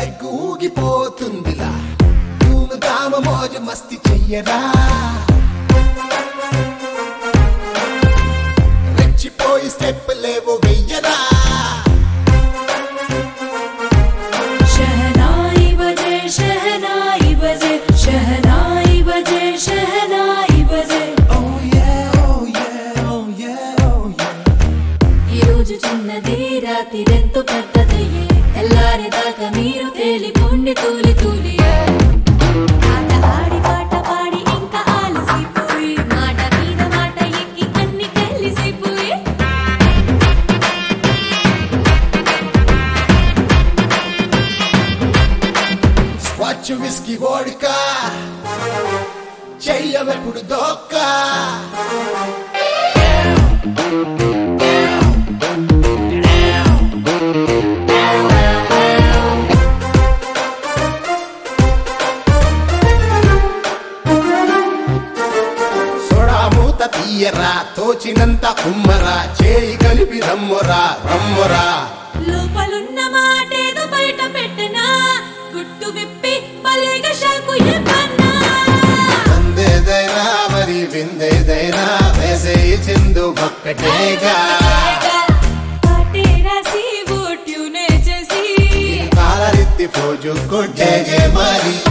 Peg ఊగిపోతుందిలా తూము తాము మోజు మస్తి చెయ్యరా రెచ్చిపోయి స్టెప్ లేవు వెయ్యరా शहनाई बजे शहनाई बजे शहनाई बजे शहनाई बजे Oh yeah, oh yeah, oh yeah, oh yeah. ఈ రోజు చిన్నది రాత్రి ఎంతో పెద్దదయ్యే తెల్లారేదాకా మీరు తేలిపోండి తూలి తూలి ఆట ఆడి పాట పాడి ఇంకా ఆలసిపోయి మాట మీద మాట ఎక్కి అన్ని కలిసిపోయి స్కాచ్ విస్కీ వోడ్కా చెయ్యవెప్పుడు దోక్క సోడా మూత తీయరా తోచినంత కుమ్మరా చేయి కలిపి రమ్మురా రమ్మురా లోపలున్న మాటేదో బయట పెట్టనా గుట్టు విప్పి బలేగా షాకు ఇవ్వనా అందేదైనా మరి విందేదైనా వేసేయి చిందు ఒక్కటేగా పాటే రాసి ఓ ట్యూనే చేసి కాలరెత్తి ఫోజు కొట్టేగే మరి